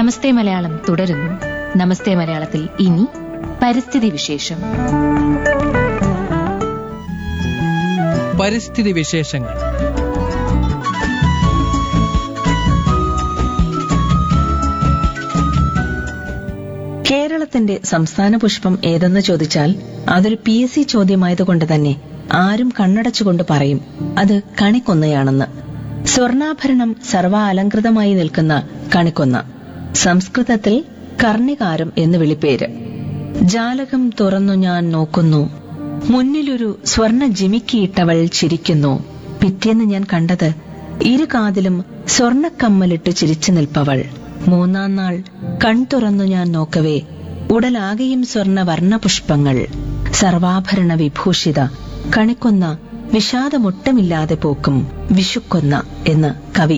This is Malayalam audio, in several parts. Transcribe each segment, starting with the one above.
നമസ്തേ മലയാളം തുടരുന്നു നമസ്തേ മലയാളത്തിൽ ഇനി പരിസ്ഥിതി വിശേഷം പരിസ്ഥിതി വിശേഷങ്ങൾ കേരളത്തിന്റെ സംസ്ഥാന പുഷ്പം ഏതെന്ന് ചോദിച്ചാൽ അതൊരു പി എസ് സി ചോദ്യമായതുകൊണ്ട് തന്നെ ആരും കണ്ണടച്ചുകൊണ്ട് പറയും അത് കണിക്കൊന്നയാണെന്ന് സ്വർണാഭരണം സർവാലങ്കൃതമായി നിൽക്കുന്ന കണിക്കൊന്ന സംസ്കൃതത്തിൽ കർണികാരം എന്ന് വിളിപ്പേര് ജാലകം തുറന്നു ഞാൻ നോക്കുന്നു മുന്നിലൊരു സ്വർണ ജിമിക്കിയിട്ടവൾ ചിരിക്കുന്നു പിറ്റേന്ന് ഞാൻ കണ്ടത് ഇരു കാതിലും സ്വർണക്കമ്മലിട്ട് ചിരിച്ചു നിൽപ്പവൾ മൂന്നാം നാൾ കൺ തുറന്നു ഞാൻ നോക്കവേ ഉടലാകെയും സ്വർണ വർണ്ണപുഷ്പങ്ങൾ സർവാഭരണ വിഭൂഷിത കണിക്കൊന്ന വിഷാദമൊട്ടമില്ലാതെ പോക്കും വിഷുക്കൊന്ന എന്ന് കവി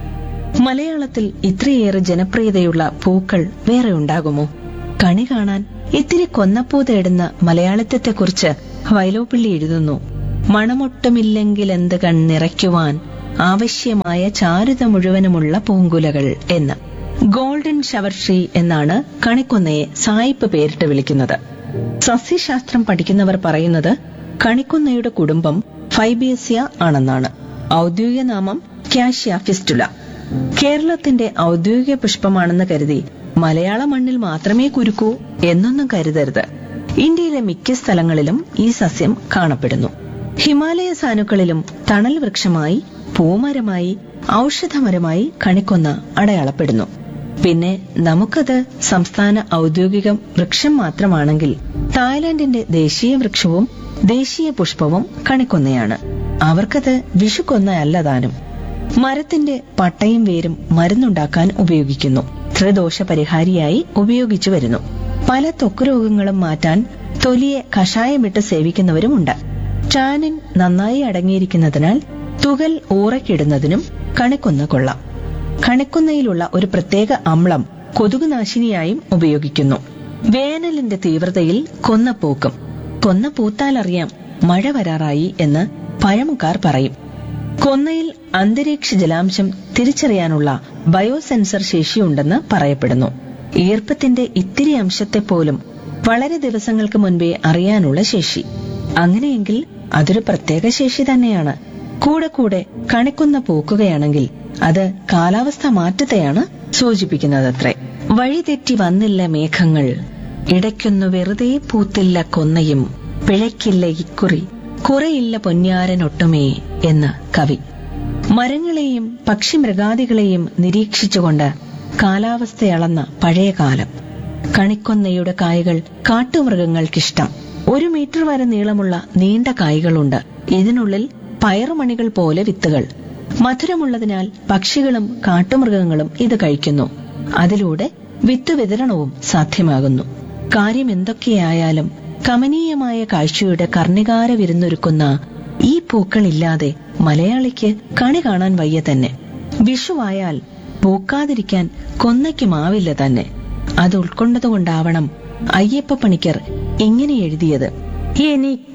മലയാളത്തിൽ ഇത്രയേറെ ജനപ്രിയതയുള്ള പൂക്കൾ വേറെ ഉണ്ടാകുമോ കണി കാണാൻ ഇത്തിരി കൊന്നപ്പൂ തേടുന്ന മലയാളിത്വത്തെക്കുറിച്ച് വയലോപ്പിള്ളി എഴുതുന്നു മണമൊട്ടുമില്ലെങ്കിൽ എന്ത് കണ്ണിറയ്ക്കുവാൻ ആവശ്യമായ ചാരുത മുഴുവനുമുള്ള പൂങ്കുലകൾ എന്ന് ഗോൾഡൻ ഷവർ ട്രീ എന്നാണ് കണിക്കൊന്നയെ സായിപ്പ് പേരിട്ട് വിളിക്കുന്നത് സസ്യശാസ്ത്രം പഠിക്കുന്നവർ പറയുന്നത് കണിക്കൊന്നയുടെ കുടുംബം ഫൈബേസിയ ആണെന്നാണ് ഔദ്യോഗിക നാമം കാഷ്യ ഫിസ്റ്റുല കേരളത്തിന്റെ ഔദ്യോഗിക പുഷ്പമാണെന്ന് കരുതി മലയാള മണ്ണിൽ മാത്രമേ കുരുക്കൂ എന്നൊന്നും കരുതരുത് ഇന്ത്യയിലെ മിക്ക സ്ഥലങ്ങളിലും ഈ സസ്യം കാണപ്പെടുന്നു ഹിമാലയ സാനുക്കളിലും തണൽ വൃക്ഷമായി പൂമരമായി ഔഷധമരമായി കണിക്കൊന്ന അടയാളപ്പെടുന്നു പിന്നെ നമുക്കത് സംസ്ഥാന ഔദ്യോഗിക വൃക്ഷം മാത്രമാണെങ്കിൽ തായ്ലാന്റിന്റെ ദേശീയ വൃക്ഷവും ദേശീയ പുഷ്പവും കണിക്കൊന്നയാണ് അവർക്കത് വിഷുക്കൊന്ന താനും മരത്തിന്റെ പട്ടയും വേരും മരുന്നുണ്ടാക്കാൻ ഉപയോഗിക്കുന്നു ത്രിദോഷ പരിഹാരിയായി ഉപയോഗിച്ചു വരുന്നു പല ത്വക്ക് രോഗങ്ങളും മാറ്റാൻ തൊലിയെ കഷായമിട്ട് സേവിക്കുന്നവരുമുണ്ട് ടാനിൻ നന്നായി അടങ്ങിയിരിക്കുന്നതിനാൽ തുകൽ ഊറക്കിടുന്നതിനും കണിക്കൊന്ന കൊള്ളാം കണിക്കൊന്നയിലുള്ള ഒരു പ്രത്യേക അമ്ളം കൊതുകുനാശിനിയായും ഉപയോഗിക്കുന്നു വേനലിന്റെ തീവ്രതയിൽ കൊന്ന പൂക്കും കൊന്ന പൂത്താലറിയാം മഴ വരാറായി എന്ന് പഴമക്കാർ പറയും കൊന്നയിൽ അന്തരീക്ഷ ജലാംശം തിരിച്ചറിയാനുള്ള ബയോസെൻസർ ശേഷിയുണ്ടെന്ന് പറയപ്പെടുന്നു ഈർപ്പത്തിന്റെ ഇത്തിരി അംശത്തെ പോലും വളരെ ദിവസങ്ങൾക്ക് മുൻപേ അറിയാനുള്ള ശേഷി അങ്ങനെയെങ്കിൽ അതൊരു പ്രത്യേക ശേഷി തന്നെയാണ് കൂടെ കൂടെ കണിക്കുന്ന പൂക്കുകയാണെങ്കിൽ അത് കാലാവസ്ഥ മാറ്റത്തെയാണ് സൂചിപ്പിക്കുന്നതത്രേ വഴിതെറ്റി വന്നില്ല മേഘങ്ങൾ ഇടയ്ക്കൊന്നു വെറുതെ പൂത്തില്ല കൊന്നയും പിഴയ്ക്കില്ല ഇക്കുറി കുറയില്ല പൊന്നാരനൊട്ടുമേ എന്ന് കവി മരങ്ങളെയും പക്ഷിമൃഗാദികളെയും നിരീക്ഷിച്ചുകൊണ്ട് കാലാവസ്ഥയളന്ന പഴയ കാലം കണിക്കൊന്നയുടെ കായകൾ കാട്ടുമൃഗങ്ങൾക്കിഷ്ടം ഒരു മീറ്റർ വരെ നീളമുള്ള നീണ്ട കായ്കളുണ്ട് ഇതിനുള്ളിൽ പയറുമണികൾ പോലെ വിത്തുകൾ മധുരമുള്ളതിനാൽ പക്ഷികളും കാട്ടുമൃഗങ്ങളും ഇത് കഴിക്കുന്നു അതിലൂടെ വിത്ത് വിതരണവും സാധ്യമാകുന്നു കാര്യം എന്തൊക്കെയായാലും കമനീയമായ കാഴ്ചയുടെ കർണികാര വിരുന്നൊരുക്കുന്ന ഈ പൂക്കളില്ലാതെ മലയാളിക്ക് കണി കാണാൻ വയ്യ തന്നെ വിഷുവായാൽ പൂക്കാതിരിക്കാൻ കൊന്നയ്ക്കുമാവില്ല തന്നെ അത് ഉൾക്കൊണ്ടതുകൊണ്ടാവണം അയ്യപ്പ പണിക്കർ ഇങ്ങനെ എഴുതിയത് എനിക്ക്